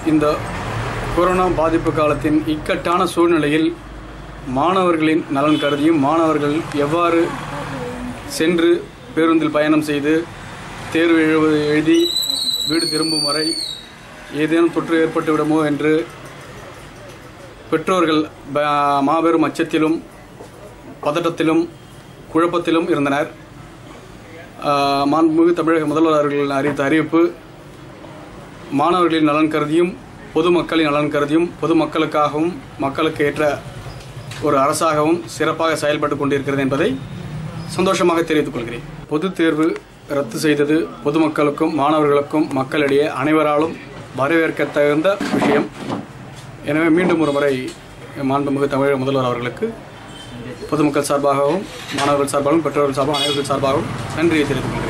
இந்த கொரோனா பாதிப்பு காலத்தின் இக்கட்டான சூழ்நிலையில் மாணவர்களின் நலன் கருதியும் மாணவர்கள் எவ்வாறு சென்று பேருந்தில் பயணம் செய்து தேர்வு எழுவது எழுதி வீடு திரும்பும் வரை ஏதேனும் தொற்று ஏற்பட்டு விடுமோ என்று பெற்றோர்கள் ப- மாபெரும் அச்சத்திலும் பதட்டத்திலும் குழப்பத்திலும் இருந்தனர் ஆஹ் மாண்புமிகு தமிழக முதல்வர் அவர்கள் அறிவித்த அறிவிப்பு மாணவர்களின் நலன் கருதியும் பொதுமக்களின் நலன் கருதியும் பொதுமக்களுக்காகவும் மக்களுக்கு ஏற்ற ஒரு அரசாகவும் சிறப்பாக செயல்பட்டு கொண்டிருக்கிறது என்பதை சந்தோஷமாக தெரிவித்துக் கொள்கிறேன் பொதுத் தேர்வு ரத்து செய்தது பொதுமக்களுக்கும் மாணவர்களுக்கும் மக்களிடையே அனைவராலும் வரவேற்க தகுந்த விஷயம் எனவே மீண்டும் ஒரு முறை மாண்புமிகு தமிழக முதல்வர் அவர்களுக்கு பொதுமக்கள் சார்பாகவும் மாணவர்கள் சார்பாகவும் பெற்றோர்கள் சார்பாகவும் அனைவர்கள் சார்பாகவும் நன்றியை தெரிவித்துக் கொள்கிறேன்